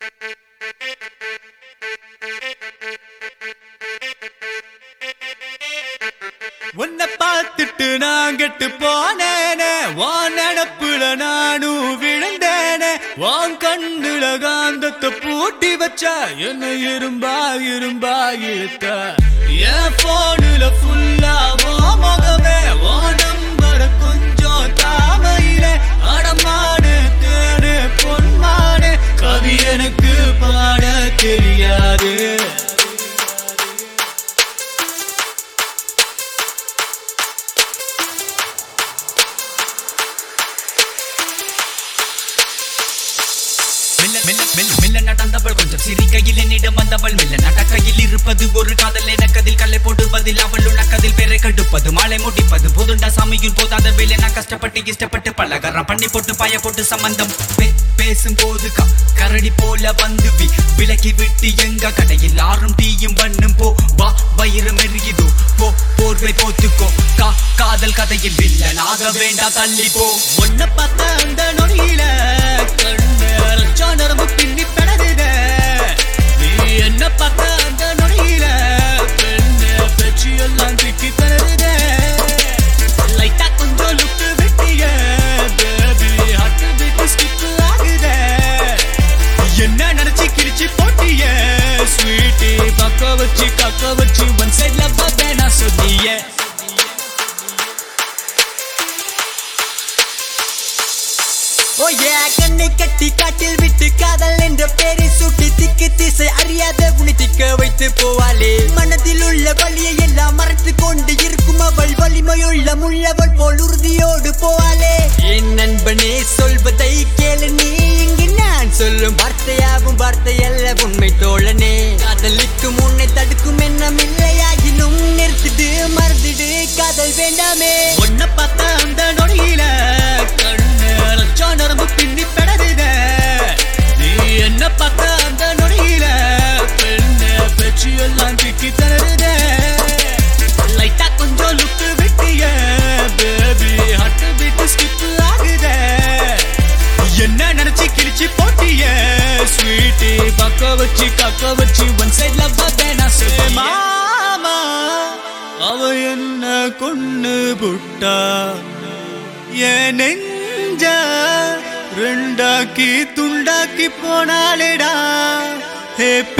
உன்னை பார்த்துட்டு நான் கெட்டு போனேனே உன் நினப்புல நானும் விழுந்தேனே உன் கண்ணுல காந்தத்தை பூட்டி வச்ச என்ன இரும்பா இரும்பா இழுத்த என் போனுல ஃபுல்லா உன் முகமே உன் நம்பர கொஞ்சம் தாமையிலே அடமாடு தேடு பொன்மாடு கவி எனக்கு பாட தெரியாது மெல்ல மெல்ல மெல்ல மெல்ல நடந்தவள் கொஞ்சம் சிரிக்கையில் என்னிடம் வந்தவள் மெல்ல நடக்கையில் இருப்பது ஒரு காதல் எனக்கதில் கல்லை போடுவதில் அவள் உனக்கதில் பேரை கெடுப்பது மாலை முடிப்பது போதுண்டா சாமியின் போதாத வேலை நான் கஷ்டப்பட்டு இஷ்டப்பட்டு பலகரம் பண்ணி போட்டு பாய போட்டு சம்பந்தம் பே- பேசும் போது க- கரடி போல வந்து வி விலக்கி விட்டு எங்க கடையில் ஆறும் டீயும் பண்ணும் போ வா வயிறு மெருகிதோ போ போர்வை போத்துக்கோ கா காதல் கதையில் வில்லனாக வேண்டாம் தள்ளி போ உன்னை பார்த்த அந்த நொடியில கண்ணு அரைச்சா நரம்பு பின்னி பெடருதே நீ என்ன பார்த்த அந்த நொடியில பெண்ணு பேச்சு எல்லாம் திக்கி தருதே லைட்டா கொஞ்சம் லுக்கு வெட்டிய பேபி ஹட்டு பீட்டு ஸ்கிப் ஆகுதே என்ன நினைச்சு கிழிச்சு போட்டிய ஸ்வீட்டி பக்க வச்சு கக்க வச்சு ஒன் சைட்ல பார்த்தேன் சொல்லியே ஓ ஏ கண்ணை கட்டி காட்டில் விட்டு காதல் என்ற பேரை சூட்டி திக்கு திசை அறியாத உனி திக்க வைத்து போவாளே மனதில் உள்ள வலியை எல்லாம் மறைத்து கொண்டு இருக்கும் அவள் வலிமையுள்ள முள்ளவள் போல் உறுதியோடு போவாளே என் நண்பனே சொல்வதை கேளு நீ இங்கு நான் சொல்லும் வார்த்தையாகும் வார்த்தை அல்ல உண்மை தோழனே காதலிக்கும் உன்னை தடுக்கும் எண்ணம் இல்லையாகிலும் நிறுத்திடு மறந்துடு காதல் வேண்டாமே உன்னை பார்த்த அந்த நொடியில கண்ணு அரைச்சா நரம்பு பின்னி பெடருதே நீ என்ன பார்த்த அந்த நொடியில பெண்ணு பேச்சு எல்லாம் திக்கி தருதே லைட்டா கொஞ்சம் லுக்கு வெட்டிய பேபி ஹட்டு பீட்டு ஸ்கிப் ஆகுதே என்ன நினைச்சு கிழிச்சு போட்டிய ஸ்வீட்டி பக்க வச்சு கக்க வச்சு ஒன் சைட்ல பார்த்தேன் நான் சொல்லி மாமா அவ என்ன கொன்னு புட்டா என் நெஞ்ச ரெண்டாக்கி துண்டாக்கி போனாலேடா ஹே